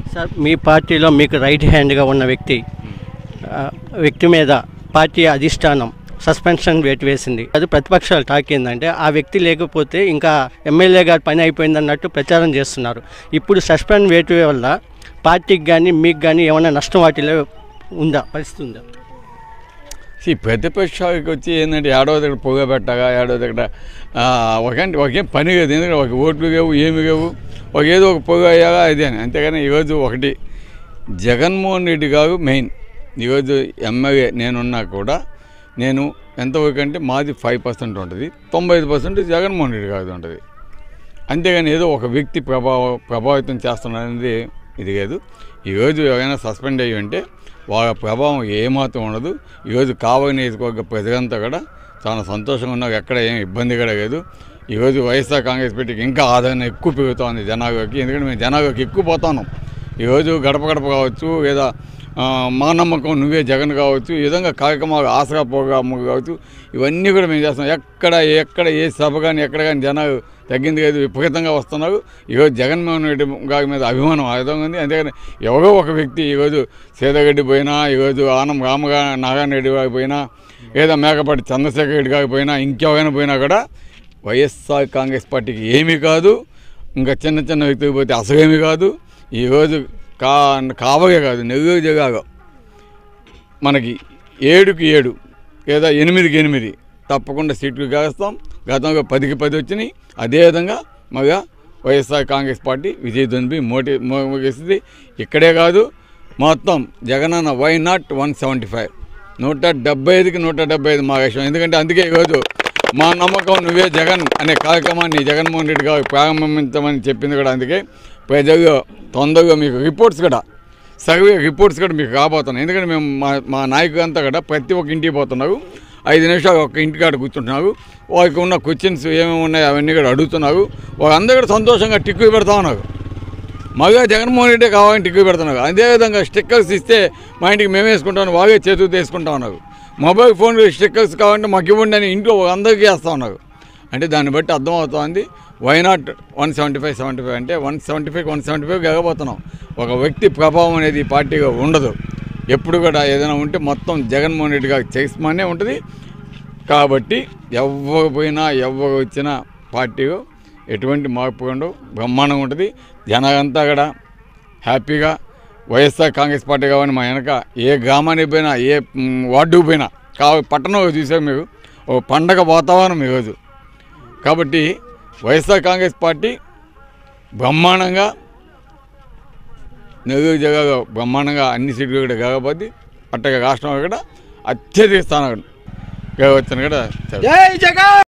Sir మీ పార్టీలో మీకు right హ్యాండ్గా ఉన్న వ్యక్తి ఆ, వ్యక్తి మీద పార్టీ అధిష్టానం సస్పెన్షన్ వేటు వేసింది అది ప్రతిపక్షాలు టాక్ ఏంటంటే ఆ వ్యక్తి లేకపోతే ఇంకా ఎమ్మెల్యే గారి పని అయిపోయిందన్నట్టు ప్రచారం చేస్తున్నారు ఇప్పుడు సస్పెండ్ వేటు వల్ల పార్టీకి కానీ మీకు కానీ ఏమైనా నష్టం వాటిలో ఉందా పరిస్థితి ఉందా ఈ ప్రతిపక్షానికి వచ్చి ఏంటంటే ఏడవ దగ్గర పొగ పెట్టగా ఏడవ దగ్గర ఆ, ఒకంటే ఒకేం పని కాదు ఎందుకంటే ఒక ఓట్లు లేవు ఏమి లేవు ఒక ఏదో ఒక పొగ అయ్యాగా అదే అని అంతేగాని ఈరోజు ఒకటి జగన్మోహన్ రెడ్డి గారు మెయిన్ ఈరోజు ఎమ్మెల్యే నేనున్నా కూడా నేను ఎంతవరకు అంటే మాది ఫైవ్ పర్సెంట్ ఉంటుంది తొంభై ఐదు పర్సెంట్ జగన్మోహన్ రెడ్డి గారిది ఉంటుంది అంతేగాని ఏదో ఒక వ్యక్తి ప్రభావ ప్రభావితం చేస్తున్నారనేది ఇది లేదు ఈరోజు ఎవరైనా సస్పెండ్ అయ్యి ఉంటే వాళ్ళ ప్రభావం ఏమాత్రం ఉండదు ఈరోజు కావలి నియోజకవర్గ ప్రజలంతా కూడా చాలా సంతోషంగా ఉన్నారు ఎక్కడ ఏం ఇబ్బంది కూడా లేదు ఈరోజు వైఎస్ఆర్ కాంగ్రెస్ పార్టీకి ఇంకా ఆదరణ ఎక్కువ పెరుగుతోంది జనాభాకి ఎందుకంటే మేము జనాభాకి ఎక్కువ పోతున్నాం ఈరోజు గడప గడప కావచ్చు లేదా ఆ, మా నమ్మకం నువ్వే జగన్ కావచ్చు ఈ విధంగా కార్యక్రమాలు ఆసరా ప్రోగ్రాము కావచ్చు ఇవన్నీ కూడా మేము చేస్తాం ఎక్కడ ఎక్కడ ఏ సభ కానీ ఎక్కడ కానీ జనాలు తగ్గింది లేదు విపరీతంగా వస్తున్నారు ఈరోజు జగన్మోహన్ రెడ్డి గారి మీద అభిమానం ఆ విధంగా ఉంది అంతేగాని ఎవరో ఒక వ్యక్తి ఈరోజు సీతారెడ్డి పోయినా ఈరోజు ఆనం రామగా నారాయణ రెడ్డి గారికి పోయినా లేదా మేకపాటి చంద్రశేఖర్ రెడ్డి గారికి పోయినా ఇంకెవరైనా పోయినా కూడా వైఎస్ఆర్ కాంగ్రెస్ పార్టీకి ఏమీ కాదు ఇంకా చిన్న చిన్న వ్యక్తులకు పోతే అసలేమీ కాదు ఈరోజు కా కావగే కాదు నెల్లూరు జిల్లాలో మనకి ఏడుకి ఏడు లేదా ఎనిమిదికి ఎనిమిది తప్పకుండా సీట్లు గెలుస్తాం గతంలో పదికి పది వచ్చినాయి అదేవిధంగా మగా వైఎస్ఆర్ కాంగ్రెస్ పార్టీ విజయ్ దున్బి మోటి మోగిస్తుంది ఇక్కడే కాదు మొత్తం జగనన్న why not one seventy five నూట డెబ్బై ఐదుకి నూట డెబ్బై ఐదు మా విషయం ఎందుకంటే అందుకే ఈరోజు మా నమ్మకం నువ్వే జగన్ అనే కార్యక్రమాన్ని జగన్మోహన్ రెడ్డి గారు ప్రారంభించమని చెప్పింది కూడా అందుకే ప్రజలు తొందరగా మీకు రిపోర్ట్స్ కూడా సర్వే రిపోర్ట్స్ కూడా మీకు రాబోతున్నాయి ఎందుకంటే మేము మా మా నాయకులు అంతా కూడా ప్రతి ఒక్క ఇంటికి పోతున్నారు ఐదు నిమిషాలు ఒక్క ఇంటికాడ కూర్చుంటున్నారు వాళ్ళకి ఉన్న క్వశ్చన్స్ ఏమేమి ఉన్నాయో అవన్నీ కూడా అడుగుతున్నారు వాళ్ళందరూ కూడా సంతోషంగా టిక్కు పెడతా ఉన్నారు మగా జగన్మోహన్ రెడ్డి కావాలని టిక్కు పెడుతున్నారు అదేవిధంగా స్టిక్కర్స్ ఇస్తే మా ఇంటికి మేము వేసుకుంటాను వాగే చేతులు తీసుకుంటా ఉన్నారు మొబైల్ ఫోన్ స్టిక్కర్స్ కావాలంటే మాకు ఇవ్వండి అని ఇంట్లో అందరికీ వేస్తూ ఉన్నారు అంటే దాన్ని బట్టి అర్థమవుతోంది why not one seventy five seventy five అంటే one seventy five one seventy five గెలబోతున్నాం ఒక వ్యక్తి ప్రభావం అనేది ఈ పార్టీగా ఉండదు ఎప్పుడు కూడా ఏదైనా ఉంటే మొత్తం జగన్మోహన్ రెడ్డి గారికి చేసమనే ఉంటుంది కాబట్టి ఎవరు పోయినా ఎవరు వచ్చినా పార్టీలో ఎటువంటి మార్పు ఉండవు బ్రహ్మాండంగా ఉంటుంది జనాలంతా కూడా హ్యాపీగా వైఎస్ఆర్ కాంగ్రెస్ పార్టీ కావాలి మా వెనక ఏ గ్రామానికి పోయినా ఏ మ్, వార్డుకు పోయినా కావ పట్టణం చూసాం మీరు ఓ పండగ వాతావరణం ఈరోజు కాబట్టి వైఎస్ఆర్ కాంగ్రెస్ పార్టీ బ్రహ్మాండంగా నెల్లూరు జిల్లాలో బ్రహ్మాండంగా అన్ని సీట్లు కూడా కాకపోతే అట్టగా రాష్ట్రంలో కూడా అత్యధిక స్థానాలు కావచ్చని కూడా చెప్పారు.